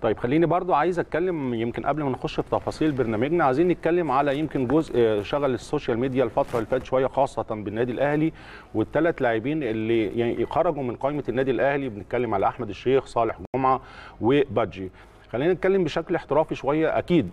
طيب خليني برضو عايز اتكلم يمكن قبل ما نخش في تفاصيل برنامجنا عايزين نتكلم على يمكن جزء شغل السوشيال ميديا الفتره اللي فاتت شويه خاصه بالنادي الاهلي والثلاث لاعبين اللي يعني خرجوا من قائمه النادي الاهلي بنتكلم على احمد الشيخ صالح جمعه وبادجي خلينا نتكلم بشكل احترافي شويه اكيد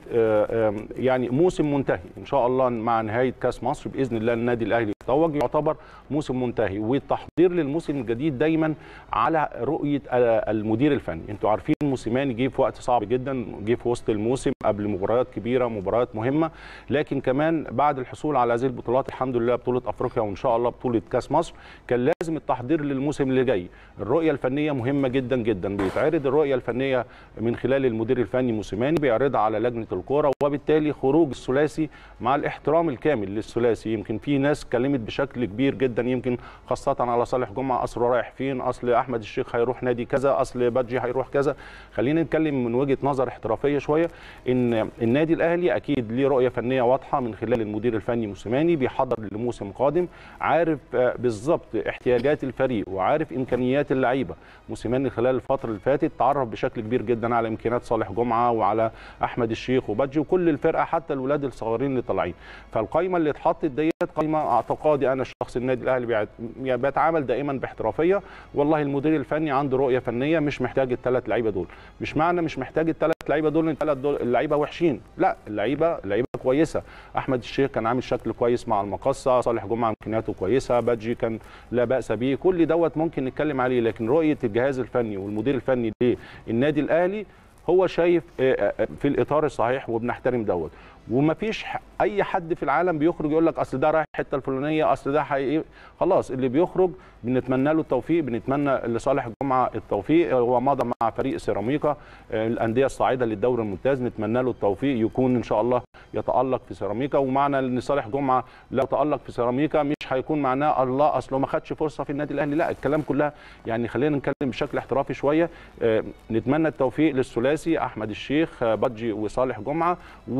يعني موسم منتهي ان شاء الله مع نهايه كاس مصر باذن الله النادي الاهلي يتوج يعتبر موسم منتهي والتحضير للموسم الجديد دايما على رؤيه المدير الفني انتوا عارفين موسيماني جه في وقت صعب جدا جه في وسط الموسم قبل مباريات كبيره مباريات مهمه لكن كمان بعد الحصول على هذه البطولات الحمد لله بطوله افريقيا وان شاء الله بطوله كاس مصر كان لازم التحضير للموسم اللي جاي الرؤيه الفنيه مهمه جدا جدا بيتعرض الرؤيه الفنيه من خلال المدير الفني موسيماني بيعرضها على لجنه الكوره وبالتالي خروج الثلاثي مع الاحترام الكامل للثلاثي يمكن في ناس اتكلمت بشكل كبير جدا يمكن خاصه على صالح جمعه اصله رايح فين اصل احمد الشيخ هيروح نادي كذا اصل بادجي هيروح كذا خلينا نتكلم من وجهه نظر احترافيه شويه ان النادي الاهلي اكيد ليه رؤيه فنيه واضحه من خلال المدير الفني موسيماني بيحضر لموسم قادم عارف بالظبط احتياجات الفريق وعارف امكانيات اللعيبه موسيماني خلال الفتره اللي فاتت تعرف بشكل كبير جدا على امكانيات صالح جمعه وعلى احمد الشيخ وبادجي وكل الفرقه حتى الولاد الصغيرين اللي طالعين فالقايمه اللي اتحطت ديت قايمه اعتقادي انا الشخص النادي الاهلي بيتعامل دائما باحترافيه والله المدير الفني عنده رؤيه فنيه مش محتاج الثلاث لعيبه دول مش معنى مش محتاج الثلاث لعيبه دول ان الثلاث اللعيبه وحشين لا اللعيبه اللعيبه كويسه احمد الشيخ كان عامل شكل كويس مع المقصه صالح جمعه امكانياته كويسه بادجي كان لا باس به كل دوت ممكن نتكلم عليه لكن رؤيه الجهاز الفني والمدير الفني للنادي الاهلي هو شايف في الاطار الصحيح وبنحترم دوت ومفيش اي حد في العالم بيخرج يقول لك اصل ده رايح الحته الفلانيه اصل ده حقيقي خلاص اللي بيخرج بنتمنى له التوفيق بنتمنى لصالح جمعه التوفيق هو مضى مع فريق سيراميكا الانديه الصاعده للدوري الممتاز نتمنى له التوفيق يكون ان شاء الله يتالق في سيراميكا ومعنى ان صالح جمعه لو تالق في سيراميكا مش هيكون معناه الله اصله ما خدش فرصه في النادي الاهلي لا الكلام كلها يعني خلينا نتكلم بشكل احترافي شويه نتمنى التوفيق للثلاثي احمد الشيخ بادجي وصالح جمعه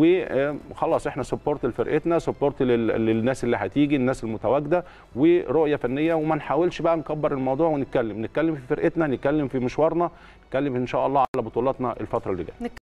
وخلاص احنا سبورت لفرقتنا سبورت للناس اللي هتيجي الناس المتواجده ورؤيه فنيه وما نحاولش بقى نكبر الموضوع ونتكلم نتكلم في فرقتنا نتكلم في مشوارنا نتكلم ان شاء الله على بطولاتنا الفتره اللي جايه